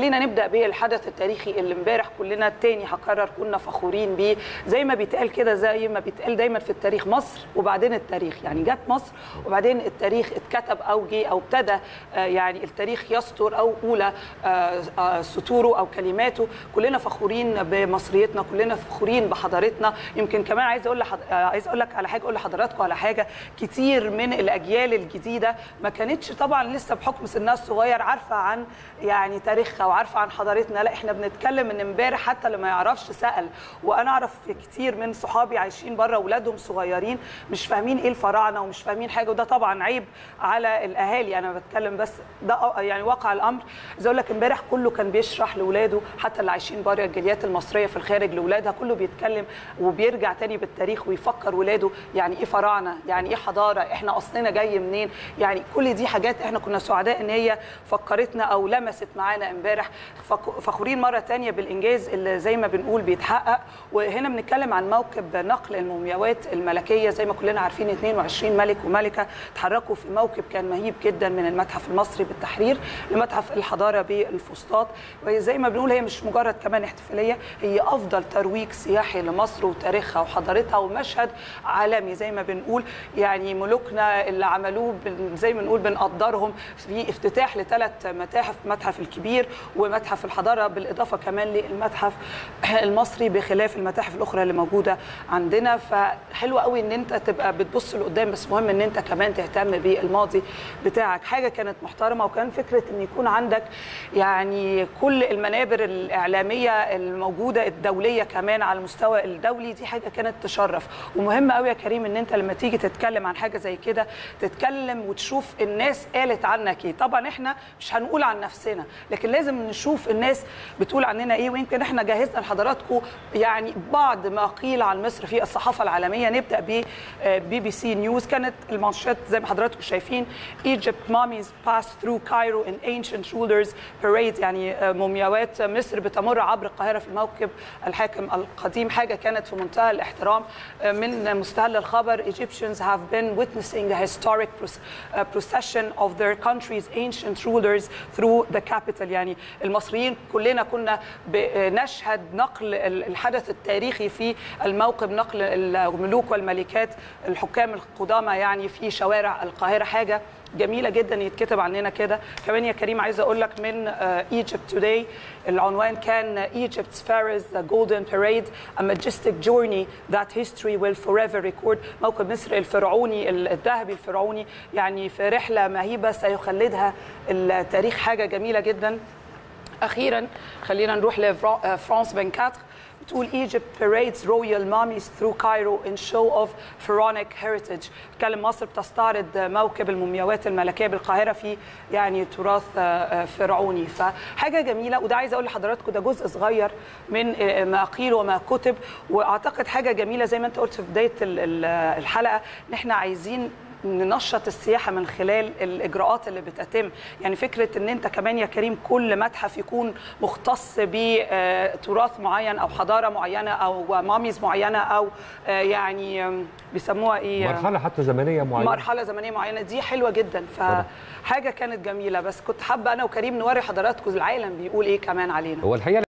خلينا نبدا بالحدث التاريخي اللي امبارح كلنا تاني هكرر كنا فخورين بيه زي ما بيتقال كده زي ما بيتقال دايما في التاريخ مصر وبعدين التاريخ يعني جت مصر وبعدين التاريخ اتكتب او جه او ابتدى يعني التاريخ يسطر او اولى سطوره او كلماته كلنا فخورين بمصريتنا كلنا فخورين بحضارتنا يمكن كمان عايز اقول لحض... عايز اقول لك على حاجه اقول لحضراتكم على حاجه كتير من الاجيال الجديده ما كانتش طبعا لسه بحكم سنها الصغير عارفه عن يعني تاريخها وعارفه عن حضارتنا لا احنا بنتكلم ان امبارح حتى اللي ما يعرفش سال وانا اعرف كتير من صحابي عايشين بره اولادهم صغيرين مش فاهمين ايه الفراعنه ومش فاهمين حاجه وده طبعا عيب على الاهالي انا بتكلم بس ده يعني واقع الامر عايز اقول لك امبارح كله كان بيشرح لاولاده حتى اللي عايشين بره الجاليات المصريه في الخارج لاولادها كله بيتكلم وبيرجع تاني بالتاريخ ويفكر ولاده يعني ايه فراعنه يعني ايه حضاره احنا اصلنا جاي منين يعني كل دي حاجات احنا كنا سعداء ان هي فكرتنا او لمست معانا امبارح فخورين مره تانية بالانجاز اللي زي ما بنقول بيتحقق وهنا بنتكلم عن موكب نقل المومياوات الملكيه زي ما كلنا عارفين 22 ملك وملكه تحركوا في موكب كان مهيب جدا من المتحف المصري بالتحرير لمتحف الحضاره بالفسطاط وزي ما بنقول هي مش مجرد كمان احتفاليه هي افضل ترويج سياحي لمصر وتاريخها وحضارتها ومشهد عالمي زي ما بنقول يعني ملوكنا اللي عملوه زي ما بنقول بنقدرهم في افتتاح لثلاث متاحف متحف الكبير ومتحف الحضاره بالاضافه كمان للمتحف المصري بخلاف المتاحف الاخرى اللي موجوده عندنا فحلو قوي ان انت تبقى بتبص لقدام بس مهم ان انت كمان تهتم بالماضي بتاعك حاجه كانت محترمه وكان فكره ان يكون عندك يعني كل المنابر الاعلاميه الموجوده الدوليه كمان على المستوى الدولي دي حاجه كانت تشرف ومهم قوي يا كريم ان انت لما تيجي تتكلم عن حاجه زي كده تتكلم وتشوف الناس قالت عنك ايه طبعا احنا مش هنقول عن نفسنا لكن لازم نشوف الناس بتقول عننا ايه ويمكن احنا جهزنا لحضراتكم يعني بعض ما قيل عن مصر في الصحافه العالميه نبدا ب بي بي سي نيوز كانت المانشيت زي ما حضراتكم شايفين Egypt mummies pass through Cairo in ancient rulers parade يعني مومياوات مصر بتمر عبر القاهره في الموكب الحاكم القديم حاجه كانت في منتهى الاحترام من مستهل الخبر Egyptians have been witnessing the historic procession of their country's ancient rulers through the capital يعني المصريين كلنا كنا بنشهد نقل الحدث التاريخي في الموكب نقل الملوك والملكات الحكام القدامى يعني في شوارع القاهره حاجه جميله جدا يتكتب عننا كده كمان يا كريم عايزه اقول لك من ايجيبت توداي العنوان كان Egypt's Pharaohs the Golden Parade a majestic journey that history will forever record موكب مصر الفرعوني الذهبي الفرعوني يعني في رحله مهيبه سيخلدها التاريخ حاجه جميله جدا اخيرا خلينا نروح لفرانس 24 بتقول Egypt parades royal mummies through Cairo in show of pharaonic heritage تكلم مصر بتستعرض موكب المومياوات الملكيه بالقاهره في يعني تراث فرعوني فحاجه جميله وده عايزه اقول لحضراتكم ده جزء صغير من ما قيل وما كتب واعتقد حاجه جميله زي ما انت قلت في بدايه الحلقه ان احنا عايزين ننشط السياحه من خلال الاجراءات اللي بتتم يعني فكره ان انت كمان يا كريم كل متحف يكون مختص بتراث معين او حضاره معينه او ماميز معينه او يعني بيسموها ايه مرحله حتى زمنيه معينه مرحله زمنيه معينه دي حلوه جدا فحاجه كانت جميله بس كنت حابه انا وكريم نوري حضراتكم العالم بيقول ايه كمان علينا هو الحقيقه